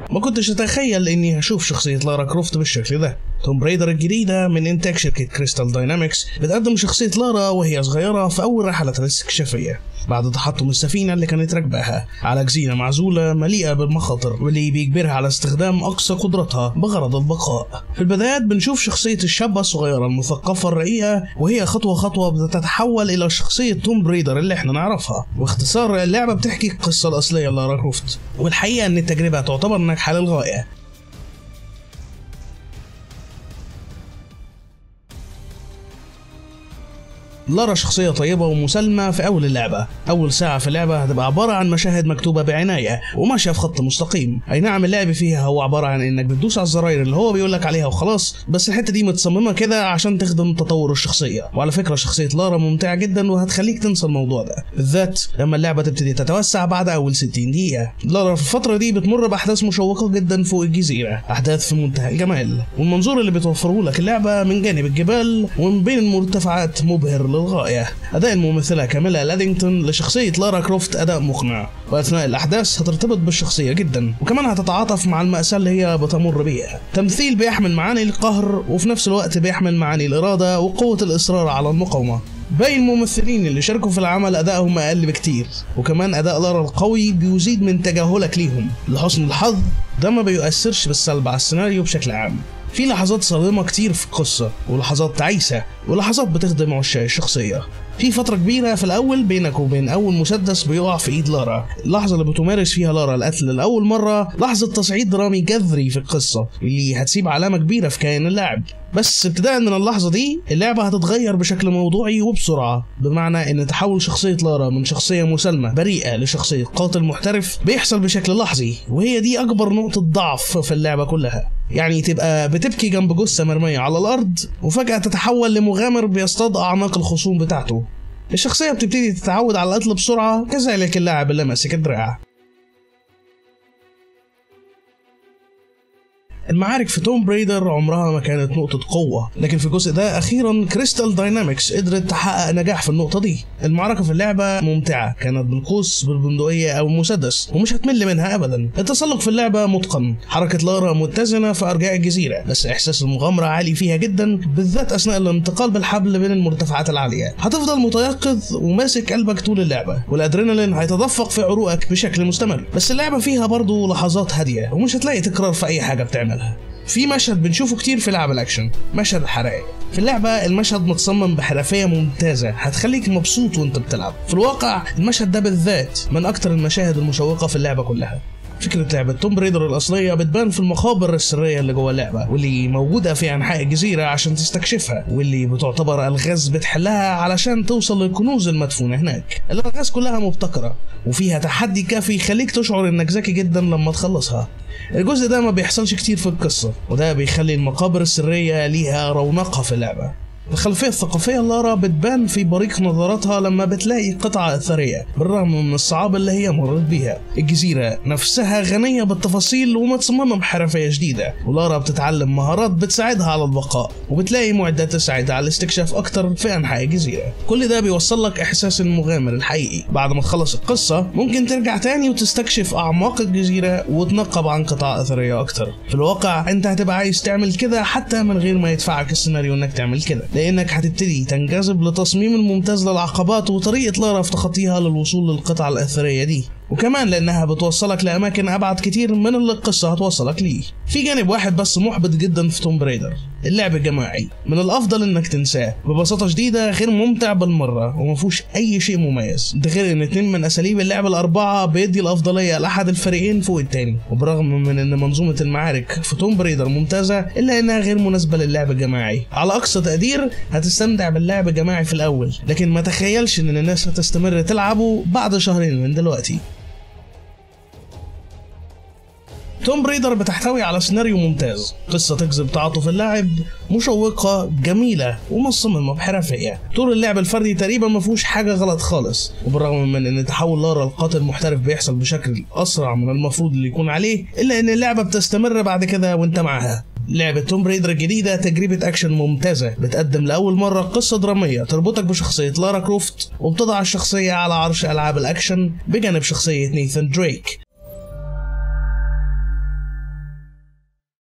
ما كنتش اتخيل اني هشوف شخصية لارا كروفت بالشكل ده توم بريدر الجديدة من انتاج شركة كريستال داينامكس بتقدم شخصية لارا وهي صغيرة في اول رحلتها الاستكشافية بعد تحطم السفينة اللي كانت راكباها على جزيرة معزولة مليئة بالمخاطر واللي بيجبرها على استخدام أقصى قدرتها بغرض البقاء. في البدايات بنشوف شخصية الشابة الصغيرة المثقفة الرقيقة وهي خطوة خطوة بتتحول إلى شخصية توم بريدر اللي احنا نعرفها. باختصار اللعبة بتحكي القصة الأصلية لارا كروفت والحقيقة إن التجربة تعتبر ناجحة للغاية لارا شخصية طيبة ومسالمة في أول اللعبة، أول ساعة في اللعبة هتبقى عبارة عن مشاهد مكتوبة بعناية وماشية في خط مستقيم، أي نعم اللعب فيها هو عبارة عن إنك بتدوس على الزراير اللي هو بيقولك عليها وخلاص، بس الحتة دي متصممة كده عشان تخدم تطور الشخصية، وعلى فكرة شخصية لارا ممتعة جدا وهتخليك تنسى الموضوع ده، بالذات لما اللعبة تبتدي تتوسع بعد أول 60 دقيقة. لارا في الفترة دي بتمر بأحداث مشوقة جدا فوق الجزيرة، أحداث في منتهى الجمال، والمنظور اللي بتوفره لك اللعبة من جانب الجبال ومن بين المرتفعات مبهر للغاية أداء الممثلة كاميلا لادينغتون لشخصية لارا كروفت أداء مقنع وأثناء الأحداث هترتبط بالشخصية جدا وكمان هتتعاطف مع المأساة اللي هي بتمر بيها تمثيل بيحمل معاني القهر وفي نفس الوقت بيحمل معاني الإرادة وقوة الإصرار على المقاومة باقي الممثلين اللي شاركوا في العمل أدائهم أقل بكتير وكمان أداء لارا القوي بيزيد من تجاهلك ليهم لحسن الحظ ده ما بيؤثرش بالسلب على السيناريو بشكل عام في لحظات صادمة كتير في القصة ولحظات تعيسة ولحظات بتخدم عشاق الشخصية في فترة كبيرة في الأول بينك وبين أول مسدس بيقع في إيد لارا اللحظة اللي بتمارس فيها لارا القتل لأول مرة لحظة تصعيد درامي جذري في القصة اللي هتسيب علامة كبيرة في كيان اللاعب بس ابتداء من اللحظة دي اللعبة هتتغير بشكل موضوعي وبسرعة بمعنى ان تحول شخصية لارا من شخصية مسالمة بريئة لشخصية قاتل محترف بيحصل بشكل لحظي وهي دي اكبر نقطة ضعف في اللعبة كلها يعني تبقى بتبكي جنب جثة مرمية على الارض وفجأة تتحول لمغامر بيصطاد اعماق الخصوم بتاعته الشخصية بتبتدي تتعود على القتل بسرعة كذلك اللاعب اللي ماسك الدراع المعارك في توم بريدر عمرها ما كانت نقطة قوة، لكن في الجزء ده أخيرا كريستال داينامكس قدرت تحقق نجاح في النقطة دي. المعركة في اللعبة ممتعة، كانت بالقوس بالبندقية أو المسدس، ومش هتمل منها أبدا. التسلق في اللعبة متقن، حركة لارا متزنة في أرجاء الجزيرة، بس إحساس المغامرة عالي فيها جدا بالذات أثناء الانتقال بالحبل بين المرتفعات العالية. هتفضل متيقظ وماسك قلبك طول اللعبة، والأدرينالين هيتدفق في عروقك بشكل مستمر، بس اللعبة فيها برضه لحظات هادية ومش هتلاقي تكرار في أي حاجة بتعملها. في مشهد بنشوفه كتير في لعب الاكشن مشهد الحرائق في اللعبة المشهد متصمم بحرفية ممتازة هتخليك مبسوط وانت بتلعب في الواقع المشهد ده بالذات من اكتر المشاهد المشوقة في اللعبة كلها فكرة لعبة توم بريدر الأصلية بتبان في المخابر السرية اللي جوه اللعبة واللي موجودة في أنحاء الجزيرة عشان تستكشفها واللي بتعتبر ألغاز بتحلها علشان توصل للكنوز المدفونة هناك الألغاز كلها مبتكرة وفيها تحدي كافي يخليك تشعر إنك ذكي جدا لما تخلصها الجزء ده ما بيحصلش كتير في القصة وده بيخلي المقابر السرية ليها رونقها في اللعبة الخلفية الثقافية لارا بتبان في بريق نظراتها لما بتلاقي قطعة أثرية بالرغم من الصعاب اللي هي مرت بيها الجزيرة نفسها غنية بالتفاصيل ومتصممة بحرفية شديدة ولارا بتتعلم مهارات بتساعدها على البقاء وبتلاقي معدات تساعدها على الاستكشاف أكتر في أنحاء الجزيرة كل ده بيوصل لك إحساس المغامر الحقيقي بعد ما تخلص القصة ممكن ترجع تاني وتستكشف أعماق الجزيرة وتنقب عن قطع أثرية أكتر في الواقع أنت هتبقى عايز تعمل كده حتى من غير ما يدفعك السيناريو إنك تعمل كده لانك هتبتدي تنجذب لتصميم الممتاز للعقبات وطريقه لارا في تخطيها للوصول للقطعه الاثريه دي وكمان لانها بتوصلك لاماكن ابعد كتير من اللي القصه هتوصلك ليه في جانب واحد بس محبط جدا في توم بريدر اللعب الجماعي من الافضل انك تنساه ببساطه شديده غير ممتع بالمره وما فيهوش اي شيء مميز ده غير ان اتنين من اساليب اللعب الاربعه بيدي الافضليه لاحد الفريقين فوق التاني وبرغم من ان منظومه المعارك في توم بريدر ممتازه الا انها غير مناسبه للعب الجماعي على اقصى تقدير هتستمتع باللعب الجماعي في الاول لكن ما تخيلش ان الناس هتستمر تلعبه بعد شهرين من دلوقتي توم بريدر بتحتوي على سيناريو ممتاز قصة تجذب تعاطف اللاعب مشوقة جميلة ومصممة بحرفية طول اللعب الفردي تقريبا ما فيهوش حاجة غلط خالص وبالرغم من ان تحول لارا لقاتل محترف بيحصل بشكل اسرع من المفروض اللي يكون عليه الا ان اللعبة بتستمر بعد كده وانت معاها لعبة توم بريدر الجديدة تجربة أكشن ممتازة بتقدم لأول مرة قصة درامية تربطك بشخصية لارا كروفت وبتضع الشخصية على عرش ألعاب الأكشن بجانب شخصية نيثان دريك